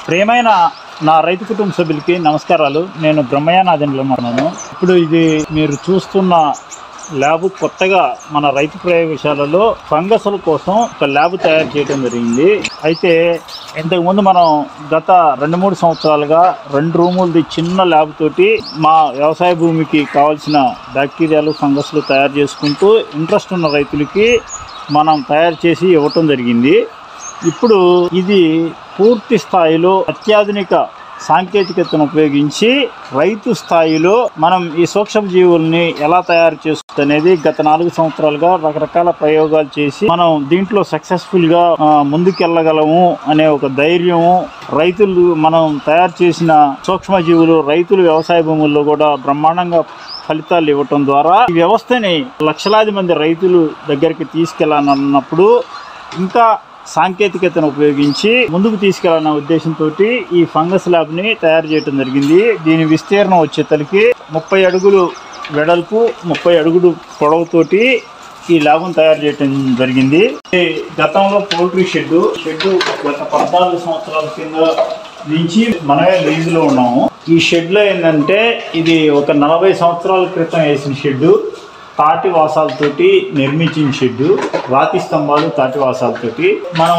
ప్రియమైన నా రైతు కుటుంబ సభ్యులకి నమస్కారాలు నేను బ్రహ్మయ్యనాథంలో ఉన్నాను ఇప్పుడు ఇది మీరు చూస్తున్న ల్యాబ్ కొత్తగా మన రైతు ప్రయోగశాలలో ఫంగస్ల కోసం ఒక ల్యాబ్ తయారు చేయడం జరిగింది అయితే ఇంతకుముందు మనం గత రెండు మూడు సంవత్సరాలుగా రెండు రూములది చిన్న ల్యాబ్ తోటి మా వ్యవసాయ భూమికి కావాల్సిన బ్యాక్టీరియాలు ఫంగస్లు తయారు చేసుకుంటూ ఇంట్రెస్ట్ ఉన్న రైతులకి మనం తయారు చేసి ఇవ్వటం జరిగింది ఇప్పుడు ఇది పూర్తి స్థాయిలో అత్యాధునిక సాంకేతికతను ఉపయోగించి రైతు స్థాయిలో మనం ఈ సూక్ష్మ జీవుల్ని ఎలా తయారు చేస్తుంది అనేది గత నాలుగు సంవత్సరాలుగా రకరకాల ప్రయోగాలు చేసి మనం దీంట్లో సక్సెస్ఫుల్ గా ఆ, ముందుకెళ్ళగలము అనే ఒక ధైర్యము రైతులు మనం తయారు చేసిన సూక్ష్మ జీవులు రైతులు వ్యవసాయ భూముల్లో కూడా బ్రహ్మాండంగా ఫలితాలు ఇవ్వటం ద్వారా ఈ వ్యవస్థని లక్షలాది మంది రైతులు దగ్గరికి తీసుకెళ్ళాలన్నప్పుడు ఇంకా సాంకేతికతను ఉపయోగించి ముందుకు తీసుకెళ్లాలన్న ఉద్దేశంతో ఈ ఫంగస్ ల్యాబ్ని తయారు చేయడం జరిగింది దీని విస్తీర్ణం వచ్చేతలకి ముప్పై అడుగులు వెడల్పు ముప్పై అడుగులు పొడవుతోటి ఈ ల్యాబ్ను తయారు చేయడం జరిగింది ఇది గతంలో పౌల్ట్రీ షెడ్ షెడ్ గత పద్నాలుగు సంవత్సరాల కింద నుంచి మనమే లీజులో ఉన్నాము ఈ షెడ్లో ఏంటంటే ఇది ఒక నలభై సంవత్సరాల క్రితం వేసిన షెడ్ తాటి వాసాలతోటి నిర్మించిన షెడ్డు రాతి స్తంభాలు తాటి వాసాలతోటి మనం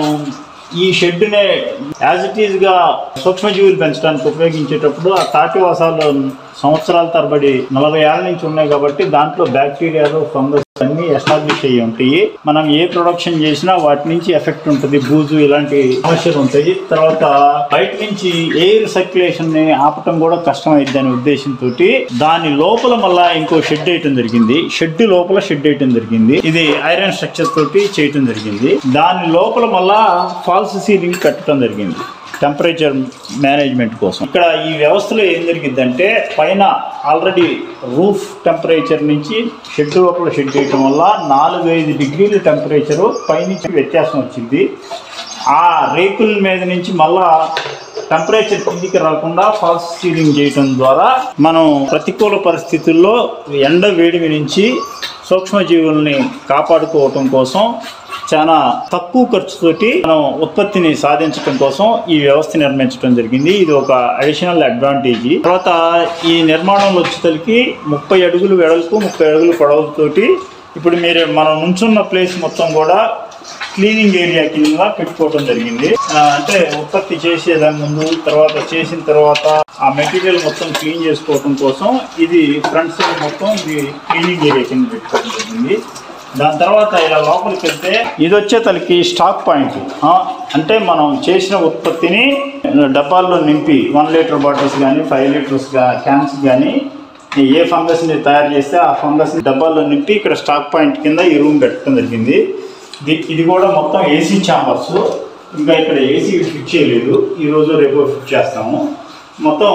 ఈ షెడ్డునే యాజ్ ఇట్ ఈజ్గా సూక్ష్మజీవులు పెంచడానికి ఉపయోగించేటప్పుడు ఆ తాటి వాసాలు సంవత్సరాల తరబడి నలభై ఏళ్ళ నుంచి ఉన్నాయి కాబట్టి దాంట్లో బ్యాక్టీరియాలు ఫంగస్ అన్ని ఎస్టాబ్లిష్ అయ్యి ఉంటాయి మనం ఏ ప్రొడక్షన్ చేసినా వాటి నుంచి ఎఫెక్ట్ ఉంటుంది బూజు ఇలాంటి సమస్యలు ఉంటాయి తర్వాత బయట నుంచి ఎయిర్ సర్క్యులేషన్ ని ఆపటం కూడా కష్టం అయింది అనే ఉద్దేశంతో దాని లోపల మళ్ళా ఇంకో షెడ్ వేయటం జరిగింది షెడ్ లోపల షెడ్ వేయటం జరిగింది ఇది ఐరన్ స్ట్రక్చర్ తోటి చేయటం జరిగింది దాని లోపల మళ్ళా ఫాల్స్ సీలింగ్ కట్టడం జరిగింది టెంపరేచర్ మేనేజ్మెంట్ కోసం ఇక్కడ ఈ వ్యవస్థలో ఏం జరిగిందంటే పైన ఆల్రెడీ రూఫ్ టెంపరేచర్ నుంచి షెడ్ లోపల షెడ్ చేయటం వల్ల నాలుగు ఐదు డిగ్రీల టెంపరేచరు పైనుంచి వ్యత్యాసం వచ్చింది ఆ రేకుల మీద నుంచి మళ్ళా టెంపరేచర్ కిందికి రాకుండా ఫాల్స్ సీలింగ్ చేయటం ద్వారా మనం ప్రతికూల పరిస్థితుల్లో ఎండ వేడిమి నుంచి సూక్ష్మజీవుల్ని కాపాడుకోవటం కోసం చాలా తక్కువ ఖర్చుతోటి మనం ఉత్పత్తిని సాధించడం కోసం ఈ వ్యవస్థ నిర్మించడం జరిగింది ఇది ఒక అడిషనల్ అడ్వాంటేజ్ తర్వాత ఈ నిర్మాణంలో వచ్చేసరికి ముప్పై అడుగులు వెడల్పు ముప్పై అడుగులు పొడవులతోటి ఇప్పుడు మీరు మనం నుంచున్న ప్లేస్ మొత్తం కూడా క్లీనింగ్ ఏరియా కింద పెట్టుకోవడం జరిగింది ఆ, అంటే ఉత్పత్తి చేసేదాని ముందు తర్వాత చేసిన తర్వాత ఆ మెటీరియల్ మొత్తం క్లీన్ చేసుకోవడం కోసం ఇది ఫ్రంట్ సైడ్ మొత్తం ఇది క్లీనింగ్ ఏరియా కింద పెట్టుకోవడం జరిగింది దాని తర్వాత ఇలా లోపలికి వెళ్తే ఇది వచ్చే తలకి స్టాక్ పాయింట్ ఆ, అంటే మనం చేసిన ఉత్పత్తిని డబ్బాల్లో నింపి వన్ లీటర్ బాటిల్స్ కానీ ఫైవ్ లీటర్స్ క్యాన్స్ కానీ ఏ ఫంగస్ని తయారు చేస్తే ఆ ఫంగస్ని డబ్బాల్లో నింపి ఇక్కడ స్టాక్ పాయింట్ కింద ఈ రూమ్ పెట్టడం జరిగింది ఇది ఇది కూడా మొత్తం ఏసీ ఛాంబర్స్ ఇంకా ఇక్కడ ఏసీ ఫిట్ చేయలేదు ఈరోజు రేపు ఫిట్ చేస్తాము మొత్తం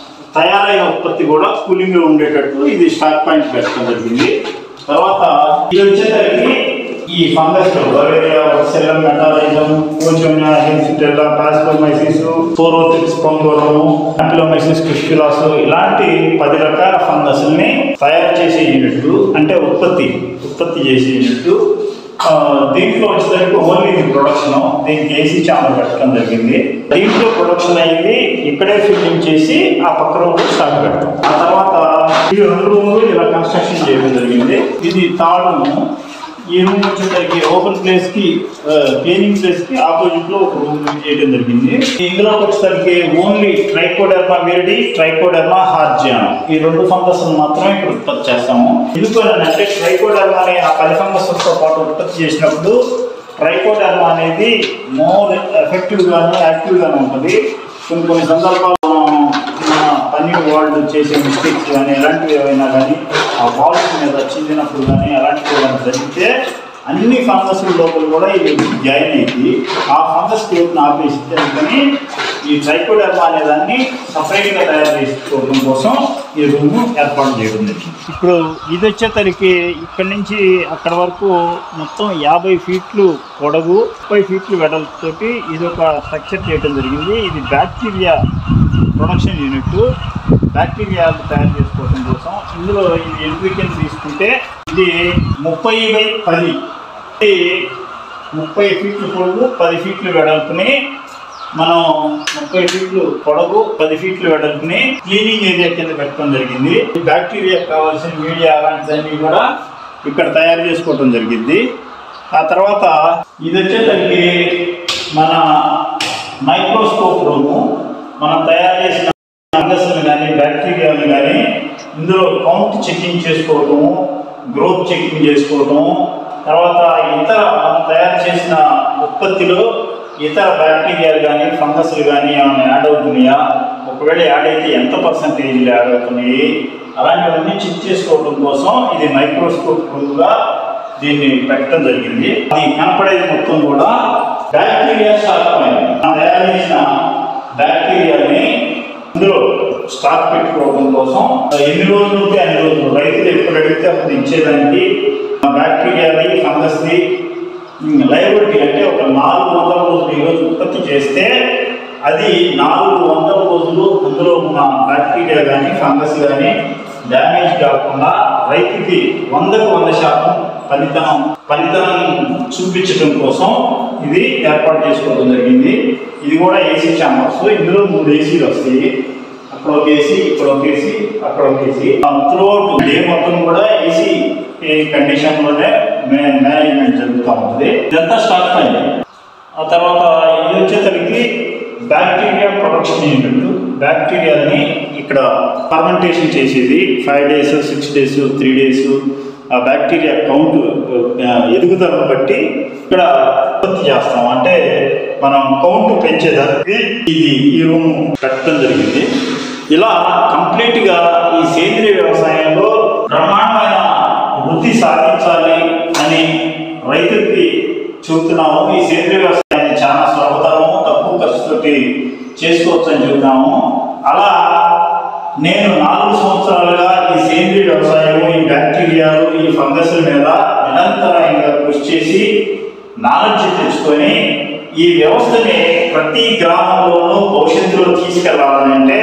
తయారైన ఉత్పత్తి కూడా కూలింగ్లో ఉండేటట్టు ఇది స్టాక్ పాయింట్ పెట్టడం జరిగింది తర్వాత ఇది వచ్చేసరికి ఈ ఫంగస్ బవేరియా సెల్లం మెటాలైజం కోచోనియా హెన్సిటెల్లా పాస్పోమైసిస్ ఫోరోతిక్స్ పొంగోరము అంటిలోమైసిస్ క్రిస్టులాస్ ఇలాంటి పది రకాల ఫంగస్ని తయారు చేసే యూనిట్ అంటే ఉత్పత్తి ఉత్పత్తి చేసే యూనిట్ ఆ, దీంట్లో వచ్చేసరికి ఓన్లీ ఇది ప్రొడక్షన్ దీనికి ఏసీ ఛానల్ పెట్టడం జరిగింది దీంట్లో ప్రొడక్షన్ అయింది ఇక్కడే ఫిల్లింగ్ చేసి ఆ పక్క రూమ్ స్టాక్ పెడతాం ఆ తర్వాత ఈ రెండు రూములు ఇలా కన్స్ట్రక్షన్ చేయడం జరిగింది ఇది థర్డ్ రూమ్ ఈ రూమ్ వచ్చేసరికి ఓపెన్ ప్లేస్ కి క్లీనింగ్ ప్లేస్ కి ఆపోజిట్ లో ఒక రూమ్ చేయడం జరిగింది ఇందులో వచ్చేసరికి only Trichoderma viride Trichoderma harzianum ఈ రెండు ఫంగస్ మాత్రమే ఇక్కడ ఉత్పత్తి చేస్తాము ఎందుకంటే ట్రైకోడెర్మా అనే ఆ పది ఫంగస్తో పాటు ఉత్పత్తి చేసినప్పుడు ట్రైకోడెర్మా అనేది మోర్ ఎఫెక్టివ్ గాను యాక్టివ్ గాను ఉంటుంది కొన్ని కొన్ని సందర్భాల్లో మన పని వాళ్ళు చేసే మిస్టేక్స్ కానీ ఎలాంటివి ఏవైనా కానీ ఆ బాల్స్ మీద చిందినప్పుడు కానీ అలాంటివి ఏమైనా జరిగితే అన్ని ఫంగస్ లోపల కూడా ఇది జాయిన్ అయింది ఆ ఫంగస్ గ్రోత్ని ఆపేసింది అందుకని ఈ ట్రైకోడర్మా అనే దాన్ని సపరేట్గా తయారు చేసుకోవడం కోసం ఈ రూమ్ ఏర్పాటు చేయడం జరిగింది ఇప్పుడు ఇది వచ్చేసరికి ఇక్కడ నుంచి అక్కడ వరకు మొత్తం యాభై ఫీట్లు పొడవు ముప్పై ఫీట్లు వెడల్పుతోటి ఇది ఒక స్ట్రక్చర్ చేయడం జరిగింది ఇది బ్యాక్టీరియా ప్రొడక్షన్ యూనిట్ బ్యాక్టీరియాలు తయారు చేసుకోవడం కోసం ఇందులో ఇది ఎంట్రికన్ తీసుకుంటే ఇది ముప్పై బై పది ఇది ముప్పై ఫీట్లు పొడవు పది ఫీట్లు వెడల్పుని మనం ముప్పై ఫీట్లు పొడవు పది ఫీట్లు వెడల్పుని క్లీనింగ్ ఏరియా కింద పెట్టడం జరిగింది బ్యాక్టీరియా కావాల్సిన మీడియా అలాంటివన్నీ కూడా ఇక్కడ తయారు చేసుకోవడం జరిగింది ఆ తర్వాత ఇది వచ్చేసరికి మన మైక్రోస్కోప్ రూము మనం తయారు చేసిన ఫంగస్ని కానీ బ్యాక్టీరియాలు కానీ ఇందులో కౌంట్ చెకింగ్ చేసుకోవటము గ్రోత్ చెకింగ్ చేసుకోవటము తర్వాత ఇతర మనం తయారు చేసిన ఉత్పత్తిలో ఇతర బ్యాక్టీరియాలు కానీ ఫంగస్లు కానీ ఏమైనా యాడ్ అవుతున్నాయా ఒకవేళ యాడ్ అయితే ఎంత పర్సంటేజ్లు యాడ్ అవుతున్నాయి అలాంటివన్నీ చెక్ చేసుకోవడం కోసం ఇది మైక్రోస్కోప్గా దీన్ని పెట్టడం జరిగింది అది కనపడేది మొత్తం కూడా బ్యాక్టీరియా స్టాక్ పాయింట్ మనం తయారు చేసిన బ్యాక్టీరియాని ఇందులో స్టాక్ పెట్టుకోవడం కోసం ఎన్ని రోజులు ఉంటే అన్ని రోజులు రైతులు ఎప్పుడు అడిగితే అప్పుడు ఇచ్చేదానికి బ్యాక్టీరియాది ఫంగస్ది లైబిలిటీ అంటే ఒక నాలుగు వందల రోజులు ఈరోజు ఉత్పత్తి చేస్తే అది నాలుగు వందల రోజులు అందులో ఉన్న బ్యాక్టీరియా కానీ ఫంగస్ కానీ డ్యామేజ్ కాకుండా రైతుకి వందకు వంద శాతం ఫలితనం ఫలితనం చూపించడం కోసం ఇది ఏర్పాటు చేసుకోవడం జరిగింది ఇది కూడా ఏసీ ఛాంబర్స్ ఇందులో మూడు ఏసీలు వస్తాయి అక్కడ ఒక ఏసీ ఇక్కడ ఒక ఏసీ అక్కడ ఒక ఏసీ త్రూఅవుట్ డే మొత్తం కూడా ఏసీ కండిషన్ లోనే మేనేజ్మెంట్ జరుగుతూ ఉంటుంది ఇదంతా స్టాక్ పైన ఆ తర్వాత ఇది వచ్చేసరికి బ్యాక్టీరియా ప్రొడక్షన్ యూనిట్ బ్యాక్టీరియాని ఇక్కడ ఫర్మెంటేషన్ చేసేది five days six days three days ఆ బ్యాక్టీరియా కౌంట్ ఎదుగుదలను బట్టి ఇక్కడ ఉత్పత్తి చేస్తాం అంటే మనం కౌంట్ పెంచేదానికి ఇది ఈ రూమ్ కట్టడం జరిగింది ఇలా కంప్లీట్గా ఈ సేంద్రియ వ్యవసాయంలో బ్రహ్మాండమైన వృద్ధి సాధించాలి అని రైతులకి చెబుతున్నాము ఈ సేంద్రియ వ్యవసాయాన్ని చాలా సులభతరము తక్కువ ఖర్చుతోటి చేసుకోవచ్చు అని చెబుతున్నాము అలా నేను నాలుగు సంవత్సరాలుగా ఈ సేంద్రియ వ్యవసాయం ఈ బ్యాక్టీరియాలు ఈ ఫంగస్ల మీద నిరంతరంగా కృషి చేసి నాలెడ్జ్ తెచ్చుకొని ఈ వ్యవస్థని ప్రతి గ్రామంలోనూ భవిష్యత్తులో తీసుకెళ్లాలని అంటే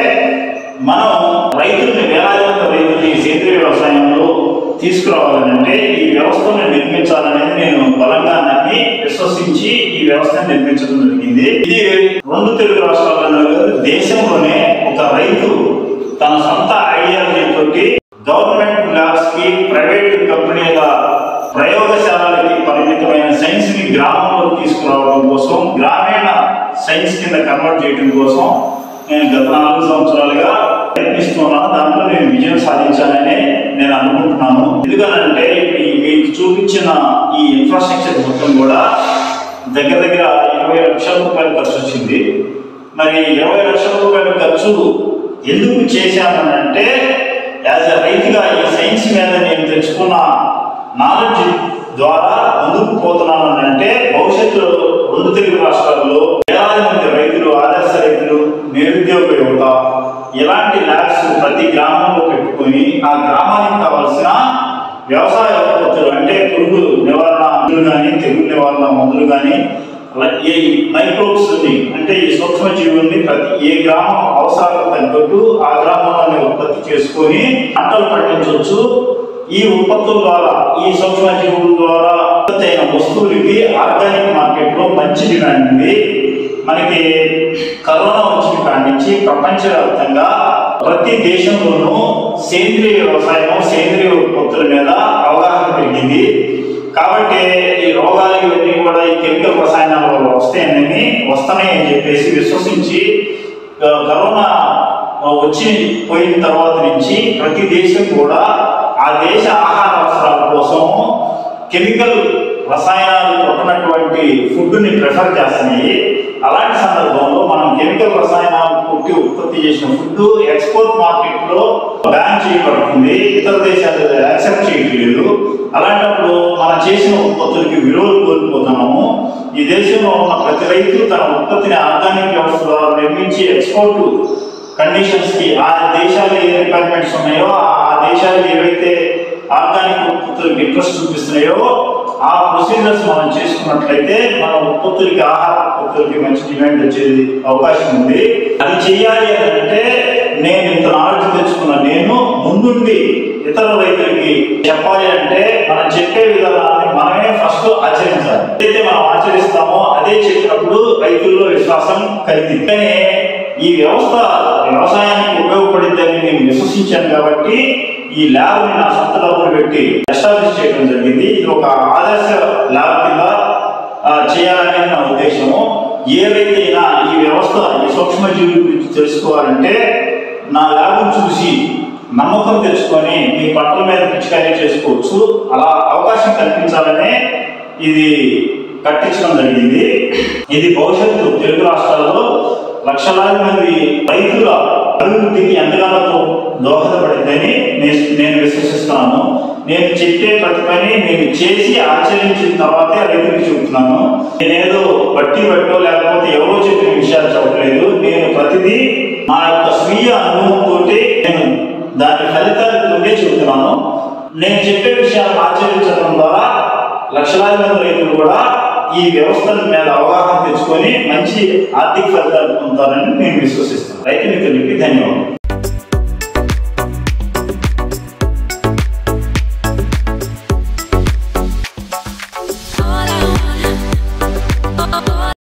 మనం రైతుల్ని వేలాది మంది రైతుల్ని ఈ సేంద్రియ వ్యవసాయంలో తీసుకురావాలని అంటే ఈ వ్యవస్థను నిర్మించాలనేది నేను బలంగా నమ్మి విశ్వసించి ఈ వ్యవస్థను నిర్మించడం జరిగింది ఇది రెండు తెలుగు రాష్ట్రాలలో కాదు, దేశంలోనే ఒక రైతు తన సొంత ఐడియాలజీతోటి గవర్నమెంట్ ల్యాబ్స్ కి ప్రైవేట్ కంపెనీల ప్రయోగశాలలకి పరిమితమైన సైన్స్ ని గ్రామంలో తీసుకురావడం కోసం గ్రామీణ సైన్స్ కింద కన్వర్ట్ చేయడం కోసం నేను గత నాలుగు సంవత్సరాలుగా ప్రయత్నిస్తున్నాను దాంట్లో నేను విజయం సాధించాలని నేను అనుకుంటున్నాను ఎందుకనంటే ఇప్పుడు ఈ మీకు చూపించిన ఈ ఇన్ఫ్రాస్ట్రక్చర్ మొత్తం కూడా దగ్గర దగ్గర ఇరవై లక్షల రూపాయలు ఖర్చు వచ్చింది మరి ఇరవై లక్షల రూపాయల ఖర్చు ఎందుకు చేశానంటే యాజ్ ఎ రైతుగా ఈ సైన్స్ మీద నేను తెచ్చుకున్న నాలెడ్జ్ ద్వారా ముందుకు పోతున్నాను అని అంటే భవిష్యత్తులో రెండు తెలుగు రాష్ట్రాల్లో వేలాది మంది రైతులు ఆదర్శ రైతులు నిరుద్యోగ యువత ఇలాంటి ల్యాబ్స్ ప్రతి గ్రామంలో పెట్టుకొని ఆ గ్రామానికి కావాల్సిన వ్యవసాయ ఉత్పత్తులు అంటే పురుగు నివారణ మందులు కానీ తెగులు నివారణ మందులు కానీ అలా ఏ మైక్రోబ్స్ అంటే ఈ సూక్ష్మ జీవుల్ని ప్రతి ఏ గ్రామం అవసరాలకు తగ్గట్టు ఆ గ్రామంలోనే ఉత్పత్తి చేసుకొని పంటలు పండించవచ్చు ఈ ఉత్పత్తుల ద్వారా ఈ సూక్ష్మ జీవుల ద్వారా ఉత్పత్తి అయిన వస్తువులకి ఆర్గానిక్ మార్కెట్ లో మంచి డిమాండ్ ఉంది మనకి కరోనా వచ్చిన కాడి నుంచి ప్రపంచవ్యాప్తంగా ప్రతి దేశంలోనూ సేంద్రియ వ్యవసాయం సేంద్రియ ఉత్పత్తుల మీద అవగాహన పెరిగింది కాబట్టి ఈ రోగాలు ఇవన్నీ కూడా ఈ కెమికల్ రసాయనాల వల్ల వస్తాయని వస్తున్నాయని చెప్పేసి విశ్వసించి ఆ, కరోనా ఆ, వచ్చి పోయిన తర్వాత నుంచి ప్రతి దేశం కూడా ఆ దేశ ఆహార అవసరాల కోసం కెమికల్ రసాయనాలు కొట్టినటువంటి ఫుడ్ని ప్రిఫర్ చేస్తున్నాయి అలాంటి సందర్భంలో మనం కెమికల్ రసాయనాలు కొట్టి ఉత్పత్తి చేసిన ఫుడ్ ఎక్స్పోర్ట్ మార్కెట్లో బ్యాన్ చేయబడుతుంది ఇతర దేశాలు యాక్సెప్ట్ చేయట్లేదు అలాంటప్పుడు మనం చేసిన ఉత్పత్తులకి విలువలు కోల్పోతున్నాము ఈ దేశంలో ఉన్న ప్రతి రైతు తన ఉత్పత్తిని ఆర్గానిక్ వ్యవస్థ ద్వారా నిర్మించి ఎక్స్పోర్ట్ కండిషన్స్ కి ఆ దేశాలు ఏ రిక్వైర్మెంట్స్ ఉన్నాయో ఆ- ఆ దేశాలు ఏవైతే ఆర్గానిక్ ఉత్పత్తులకు ఇంట్రెస్ట్ చూపిస్తున్నాయో ఆ ప్రొసీజర్స్ మనం చేసుకున్నట్లయితే మన ఉత్పత్తులకి ఆహార ఉత్పత్తులకి మంచి డిమాండ్ వచ్చేది అవకాశం ఉంది అది చేయాలి అని అంటే నేను ఇంత నాలెడ్జ్ తెచ్చుకున్న నేను ముందుండి ఇతర రైతులకి రైతులకి చెప్పాలి అంటే మనం చెప్పే విధానాన్ని మనమే ఫస్ట్ ఆచరించాలి ఏదైతే మనం ఆచరిస్తామో అదే చెప్పినప్పుడు రైతుల్లో విశ్వాసం కలిగింది కానీ ఈ వ్యవస్థ వ్యవసాయానికి ఉపయోగపడిద్దని నేను విశ్వసించాను కాబట్టి ఈ ల్యాబ్ని నా సొంత డబ్బులు పెట్టి ఎస్టాబ్లిష్ చేయడం జరిగింది ఇది ఒక ఆదర్శ ల్యాబ్ కింద ఆ, చేయాలనేది నా ఉద్దేశము ఏవైతేనా ఈ వ్యవస్థ ఈ సూక్ష్మజీవుల గురించి తెలుసుకోవాలంటే నా ల్యాబ్ను చూసి నమ్మకం తెచ్చుకొని మీ పంటల మీద పిచికారీ చేసుకోవచ్చు అలా అవకాశం కల్పించాలనే ఇది కట్టించడం జరిగింది ఇది భవిష్యత్తు తెలుగు రాష్ట్రాల్లో లక్షలాది మంది రైతుల అభివృద్ధికి ఎంతగానో దోహదపడిందని నేను నేను విశ్వసిస్తున్నాను నేను చెప్పే ప్రతి పని నేను చేసి ఆచరించిన తర్వాతే రైతులకు చెబుతున్నాను నేనేదో బట్టి బట్టో లేకపోతే ఎవరో చెప్పిన విషయాలు చెప్పలేదు నేను ప్రతిదీ నా యొక్క స్వీయ అనుభవంతో నేను దాని ఫలితాలు పొందే చెబుతున్నాను నేను చెప్పే విషయాలను ఆచరించడం ద్వారా లక్షలాది మంది రైతులు కూడా ఈ వ్యవస్థల మీద అవగాహన తెచ్చుకొని మంచి ఆర్థిక ఫలితాలు పొందుతారని నేను విశ్వసిస్తున్నాను రైతు మిత్రులకి ధన్యవాదాలు